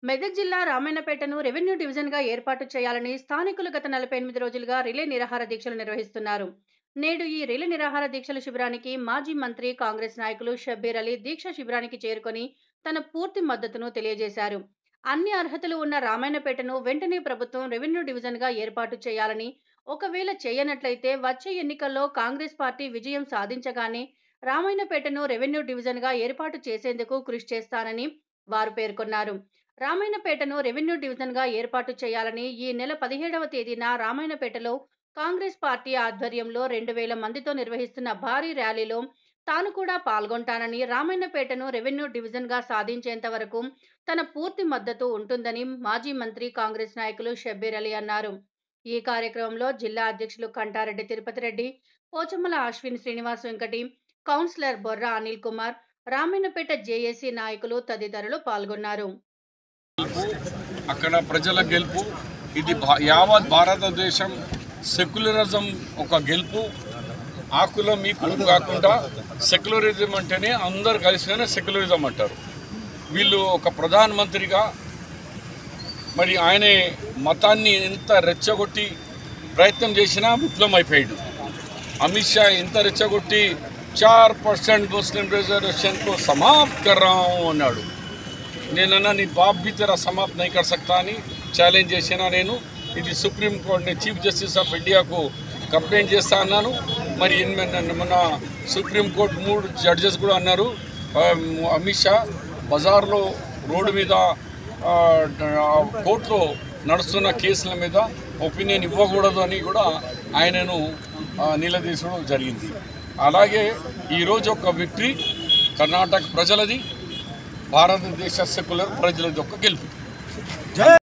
మెదక్ జిల్లా రామాయణపేటను రెవెన్యూ డివిజన్గా ఏర్పాటు చేయాలని స్థానికులు గత నలభై ఎనిమిది రోజులుగా రిలే నిరాహార దీక్షలు నిర్వహిస్తున్నారు నేడు ఈ రిలే నిరాహార దీక్షల శిబిరానికి మాజీ మంత్రి కాంగ్రెస్ నాయకులు షబ్బీర్ అలీ దీక్ష శిబిరానికి చేరుకొని తన పూర్తి మద్దతును తెలియజేశారు అన్ని అర్హతలు ఉన్న రామాయణపేటను వెంటనే ప్రభుత్వం రెవెన్యూ డివిజన్గా ఏర్పాటు చేయాలని ఒకవేళ చేయనట్లయితే వచ్చే ఎన్నికల్లో కాంగ్రెస్ పార్టీ విజయం సాధించగానే రామాయణపేటను రెవెన్యూ డివిజన్గా ఏర్పాటు చేసేందుకు కృషి చేస్తానని వారు పేర్కొన్నారు రామాయణపేటను రెవెన్యూ డివిజన్గా ఏర్పాటు చేయాలని ఈ నెల పదిహేడవ తేదీన రామాయణపేటలో కాంగ్రెస్ పార్టీ ఆధ్వర్యంలో రెండు వేల మందితో నిర్వహిస్తున్న భారీ ర్యాలీలో తాను కూడా పాల్గొంటానని రామాయణపేటను రెవెన్యూ డివిజన్గా సాధించేంత వరకు తన పూర్తి మద్దతు ఉంటుందని మాజీ మంత్రి కాంగ్రెస్ నాయకులు షబ్బీర్ అలీ అన్నారు ఈ కార్యక్రమంలో జిల్లా అధ్యక్షులు కంటారెడ్డి తిరుపతి రెడ్డి పోచమ్మల అశ్విన్ శ్రీనివాస్ వెంకటి కౌన్సిలర్ బొర్రా అనిల్ కుమార్ రామాయణపేట జేఏసీ నాయకులు తదితరులు పాల్గొన్నారు అక్కడ ప్రజల గెలుపు ఇది భా- యావత్ భారతదేశం సెక్యులరిజం ఒక గెలుపు ఆ కులం ఈ కులం కాకుండా సెక్యులరిజం అంటేనే అందరు కలిసినే సెక్యులరిజం అంటారు వీళ్ళు ఒక ప్రధానమంత్రిగా మరి ఆయనే మతాన్ని ఎంత రెచ్చగొట్టి ప్రయత్నం చేసినా విప్లవం అయిపోయాడు అమిత్ షా ఎంత రెచ్చగొట్టి చార్ పర్సెంట్ ముస్లిం రిజర్వేషన్కు సమాప్త్ కర్రాం అన్నాడు నేనన్నా నీ బాప్ भी तेरा समाप्त नहीं कर सकता అని ఛాలెంజ్ చేసినా నేను ఇది సుప్రీం కోర్టుని చీఫ్ జస్టిస్ ఆఫ్ ఇండియాకు కంప్లైంట్ చేస్తా అన్నాను మరి ఇన్- మన సుప్రీం కోర్టు మూడు జడ్జెస్ కూడా అన్నారు ఆ, అమిత్ షా బజార్లో రోడ్డు మీద ఆ, కోర్టులో నడుస్తున్న కేసుల మీద ఒపీనియన్ ఇవ్వకూడదు అని కూడా ఆయనను ఆ, నిలదీసడం జరిగింది అలాగే ఈరోజు ఒక విక్టరీ కర్ణాటక ప్రజలది భారతదేశ సెక్యులర్ ప్రజలది ఒక గెలుపు